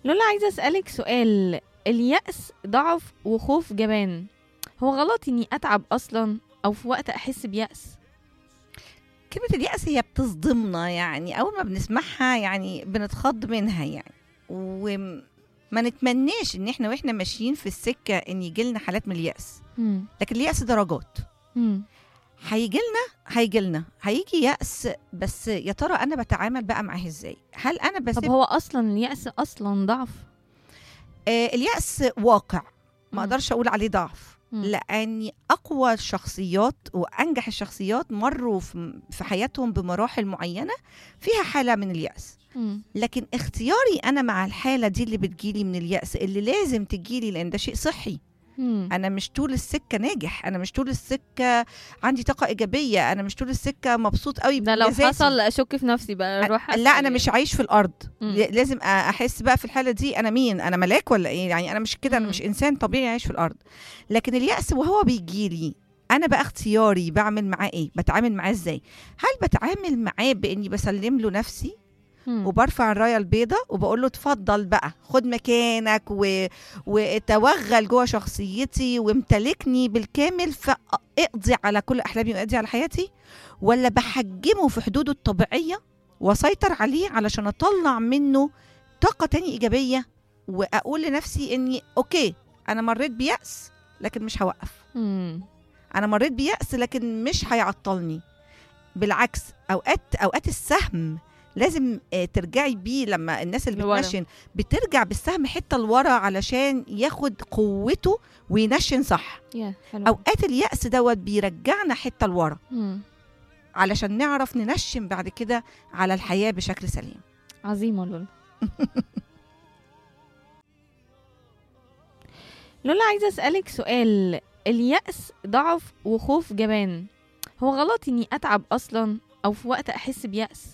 لولا عايزة أسألك سؤال اليأس ضعف وخوف جبان هو غلط إني أتعب أصلا أو في وقت أحس بيأس كلمة اليأس هي بتصدمنا يعني أول ما بنسمعها يعني بنتخض منها يعني وما نتمناش إن إحنا وإحنا ماشيين في السكة إن يجيلنا حالات من اليأس مم. لكن اليأس درجات مم. هيجيلنا هيجيلنا هيجي يأس بس يا ترى أنا بتعامل بقى معاه إزاي هل أنا طب بسيب هو أصلا اليأس أصلا ضعف آه اليأس واقع مم. ما أقدرش أقول عليه ضعف مم. لأني أقوى الشخصيات وأنجح الشخصيات مروا في في حياتهم بمراحل معينة فيها حالة من اليأس مم. لكن اختياري انا مع الحاله دي اللي بتجيلي من الياس اللي لازم تجيلي لان ده شيء صحي مم. انا مش طول السكه ناجح انا مش طول السكه عندي طاقه ايجابيه انا مش طول السكه مبسوط قوي ده لو بمزاجي. حصل أشك في نفسي بقى أروح لا أسأل انا يعني. مش عايش في الارض مم. ل- لازم أ- احس بقى في الحاله دي انا مين انا ملاك ولا ايه يعني انا مش كده انا مم. مش انسان طبيعي عايش في الارض لكن الياس وهو بيجيلي انا بقى اختياري بعمل معاه ايه بتعامل معاه ازاي هل بتعامل معاه باني بسلم له نفسي مم. وبرفع الرايه البيضاء وبقول له اتفضل بقى خد مكانك و... وتوغل جوه شخصيتي وامتلكني بالكامل فاقضي على كل احلامي واقضي على حياتي ولا بحجمه في حدوده الطبيعيه واسيطر عليه علشان اطلع منه طاقه تانية ايجابيه واقول لنفسي اني اوكي انا مريت بيأس لكن مش هوقف مم. انا مريت بيأس لكن مش هيعطلني بالعكس اوقات اوقات السهم لازم آه، ترجعي بيه لما الناس اللي لورا. بتنشن بترجع بالسهم حته لورا علشان ياخد قوته وينشن صح يا حلو اوقات اليأس دوت بيرجعنا حته لورا مم. علشان نعرف ننشن بعد كده على الحياه بشكل سليم عظيمة لولا لولا عايزة أسألك سؤال اليأس ضعف وخوف جبان هو غلط إني أتعب أصلا أو في وقت أحس بيأس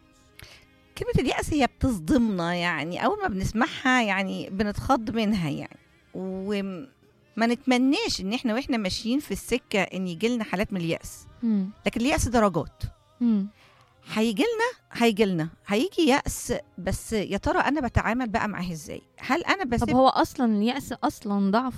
كلمه اليأس هي بتصدمنا يعني اول ما بنسمعها يعني بنتخض منها يعني وما نتمناش ان احنا واحنا ماشيين في السكه ان يجيلنا حالات من اليأس مم. لكن اليأس درجات مم. هيجيلنا هيجيلنا هيجي يأس بس يا ترى انا بتعامل بقى معاه ازاي هل انا طب بسيب هو أصلا اليأس أصلا ضعف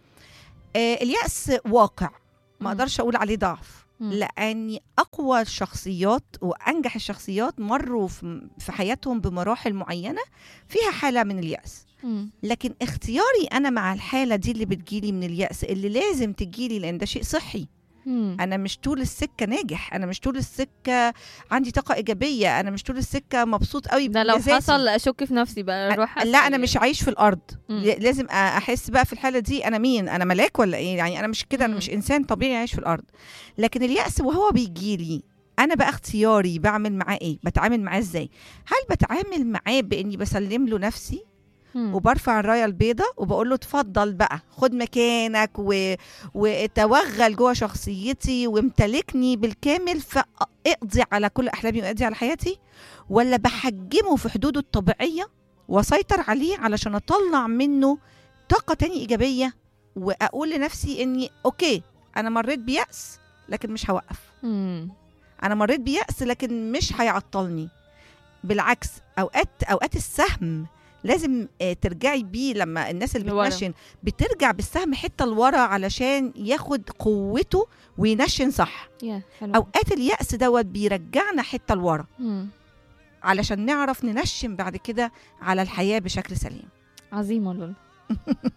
آه اليأس واقع ما مم. اقدرش اقول عليه ضعف مم. لاني اقوى الشخصيات وانجح الشخصيات مروا في في حياتهم بمراحل معينه فيها حاله من اليأس مم. لكن اختياري انا مع الحاله دي اللي بتجيلي من اليأس اللي لازم تجيلي لان ده شيء صحي مم. انا مش طول السكه ناجح انا مش طول السكه عندي طاقه ايجابيه انا مش طول السكه مبسوط قوي ده لو بمزاجي. حصل أشك في نفسي بقى أروح لا أسأل انا يعني. مش عايش في الارض مم. ل- لازم أ- احس بقى في الحاله دي انا مين انا ملاك ولا ايه يعني انا مش كده انا مم. مش انسان طبيعي عايش في الارض لكن اليأس وهو بيجيلي انا بقى اختياري بعمل معاه ايه بتعامل معاه ازاي هل بتعامل معاه باني بسلم له نفسي مم. وبرفع الرايه البيضاء وبقول له اتفضل بقى خد مكانك و... وتوغل جوه شخصيتي وامتلكني بالكامل فاقضي على كل احلامي واقضي على حياتي ولا بحجمه في حدوده الطبيعيه واسيطر عليه علشان اطلع منه طاقه تانية ايجابيه واقول لنفسي اني اوكي انا مريت بيأس لكن مش هوقف مم. انا مريت بيأس لكن مش هيعطلني بالعكس اوقات اوقات السهم لازم آه، ترجعي بيه لما الناس اللي لورا. بتنشن بترجع بالسهم حته لورا علشان ياخد قوته وينشن صح يا حلو اوقات اليأس دوت بيرجعنا حته لورا مم. علشان نعرف ننشن بعد كده على الحياه بشكل سليم عظيمة لولا